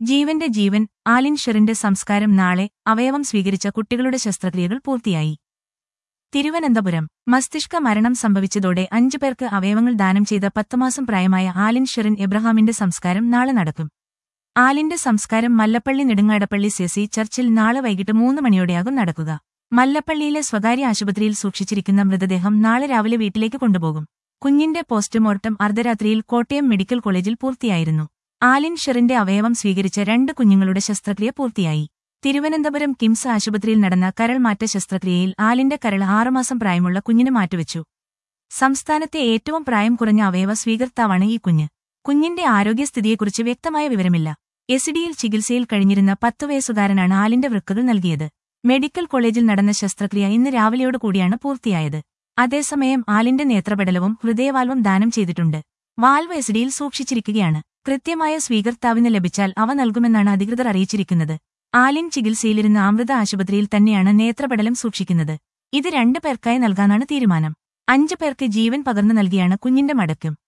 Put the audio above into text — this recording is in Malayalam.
ജീവന്റെ ജീവൻ ആലിൻ ഷെറിന്റെ സംസ്കാരം നാളെ അവയവം സ്വീകരിച്ച കുട്ടികളുടെ ശസ്ത്രക്രിയകൾ പൂർത്തിയായി തിരുവനന്തപുരം മസ്തിഷ്ക മരണം സംഭവിച്ചതോടെ അഞ്ചു പേർക്ക് അവയവങ്ങൾ ദാനം ചെയ്ത പത്ത് മാസം പ്രായമായ ആലിൻ ഷെറിൻ എബ്രഹാമിന്റെ സംസ്കാരം നാളെ നടക്കും ആലിന്റെ സംസ്കാരം മല്ലപ്പള്ളി നെടുങ്ങാടപ്പള്ളി സെസി ചർച്ചിൽ നാളെ വൈകിട്ട് മൂന്ന് മണിയോടെയാകും നടക്കുക മല്ലപ്പള്ളിയിലെ സ്വകാര്യ ആശുപത്രിയിൽ സൂക്ഷിച്ചിരിക്കുന്ന മൃതദേഹം നാളെ രാവിലെ വീട്ടിലേക്ക് കൊണ്ടുപോകും കുഞ്ഞിന്റെ പോസ്റ്റ്മോർട്ടം അർദ്ധരാത്രിയിൽ കോട്ടയം മെഡിക്കൽ കോളേജിൽ പൂർത്തിയായിരുന്നു ആലിൻ ഷെറിന്റെ അവയവം സ്വീകരിച്ച രണ്ട് കുഞ്ഞുങ്ങളുടെ ശസ്ത്രക്രിയ പൂർത്തിയായി തിരുവനന്തപുരം കിംസ് ആശുപത്രിയിൽ നടന്ന കരൾ മാറ്റ ശസ്ത്രക്രിയയിൽ ആലിന്റെ കരൾ ആറുമാസം പ്രായമുള്ള കുഞ്ഞിന് മാറ്റിവെച്ചു സംസ്ഥാനത്തെ ഏറ്റവും പ്രായം കുറഞ്ഞ അവയവ സ്വീകർത്താവാണ് ഈ കുഞ്ഞ് കുഞ്ഞിന്റെ ആരോഗ്യസ്ഥിതിയെക്കുറിച്ച് വ്യക്തമായ വിവരമില്ല എസിഡിയിൽ ചികിത്സയിൽ കഴിഞ്ഞിരുന്ന പത്തു വയസ്സുകാരനാണ് ആലിന്റെ വൃക്കകൾ നൽകിയത് മെഡിക്കൽ കോളേജിൽ നടന്ന ശസ്ത്രക്രിയ ഇന്ന് രാവിലെയോട് കൂടിയാണ് പൂർത്തിയായത് അതേസമയം ആലിന്റെ നേത്രപടലവും ഹൃദയവാൽവും ദാനം ചെയ്തിട്ടുണ്ട് വാൽവ് എസിഡിയിൽ സൂക്ഷിച്ചിരിക്കുകയാണ് കൃത്യമായ സ്വീകർത്താവിന് ലഭിച്ചാൽ അവ നൽകുമെന്നാണ് അധികൃതർ അറിയിച്ചിരിക്കുന്നത് ആലിൻ ചികിത്സയിലിരുന്ന അമൃത ആശുപത്രിയിൽ തന്നെയാണ് നേത്രപടലം സൂക്ഷിക്കുന്നത് ഇത് രണ്ടു പേർക്കായി നൽകാനാണ് തീരുമാനം അഞ്ചു പേർക്ക് ജീവൻ പകർന്നു നൽകിയാണ് കുഞ്ഞിന്റെ മടക്കം